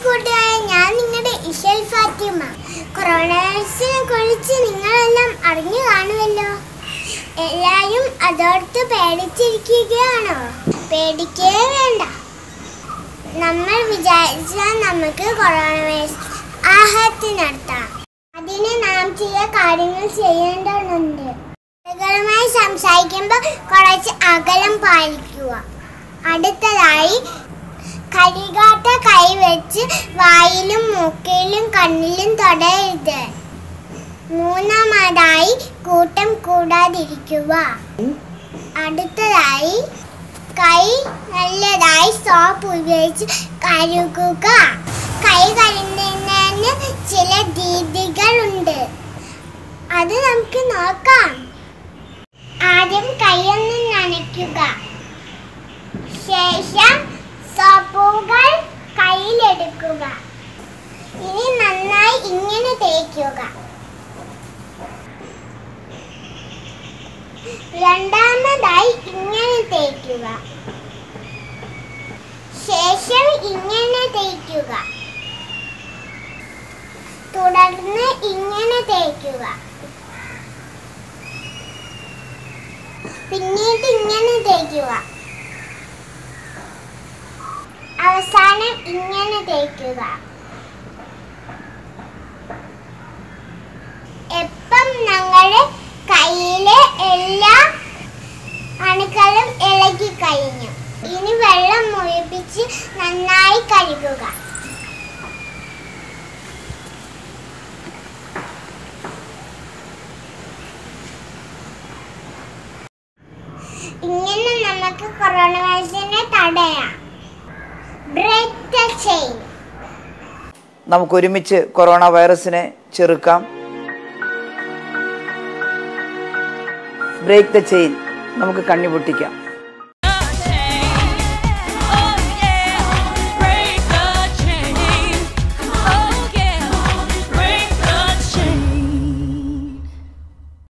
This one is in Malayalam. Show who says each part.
Speaker 1: കൂട്ടുകാരെ ഞാൻ നിങ്ങളുടെ ഇഷൽ ഫാത്തിമ കൊറോണ വൈറസിനെ കുറിച്ച് നിങ്ങളെല്ലാം അറിഞ്ഞു കാണുമല്ലോ എല്ലാരും അതോർത്ത് പേടിച്ചിരിക്കുകയാണോ പേടിക്കേ വേണ്ട നമ്മൾ വിചാരിച്ചാൽ നമുക്ക് കൊറോണ വൈറസ് ആഹത്തി നടത്താം അതിന് നാം ചില കാര്യങ്ങൾ ചെയ്യേണ്ടതുണ്ട് ആളുകളുമായി സംസാരിക്കുമ്പോൾ കുറച്ച് അകലം പാലിക്കുക അടുത്തതായി കരികാട്ട കൈവച്ച് വായിലും മൂക്കിലും കണ്ണിലും തൊടരുത് മൂന്നാമതായി കൂട്ടം കൂടാതിരിക്കുക അടുത്തതായി കൈ നല്ലതായി സോപ്പ് ഉപയോഗിച്ച് കഴുകുക കൈ കഴുകുന്നതിന് ചില രീതികളുണ്ട് അത് നമുക്ക് നോക്കാം ആദ്യം കൈയൊന്ന് നനയ്ക്കുക ശേഷം സോപ്പുകൾ കയ്യിലെടുക്കുക ഇനി നന്നായി ഇങ്ങനെ തേക്കുക രണ്ടാമതായി ഇങ്ങനെ തേക്കുക ശേഷം ഇങ്ങനെ തേക്കുക തുടർന്ന് ഇങ്ങനെ തേക്കുക പിന്നീട് ഇങ്ങനെ തേക്കുക അവസാനം ഇങ്ങനെ തേക്കുക എപ്പം ഞങ്ങളുടെ കയ്യിലെ എല്ലാ അണുക്കളും ഇളകി കഴിഞ്ഞു ഇനി വെള്ളം മുഴിപ്പിച്ച് നന്നായി കഴുകുക ഇങ്ങനെ നമുക്ക് കൊറോണ വൈറസിനെ തടയാം ബ്രേക്ക് ദ ചെയിൻ
Speaker 2: നമുക്ക് ഒരുമിച്ച് കൊറോണ വൈറസിനെ ചെറുക്കാം ബ്രേക്ക് ദ ചെയിൻ നമുക്ക് കണ്ണി പൊട്ടിക്കാം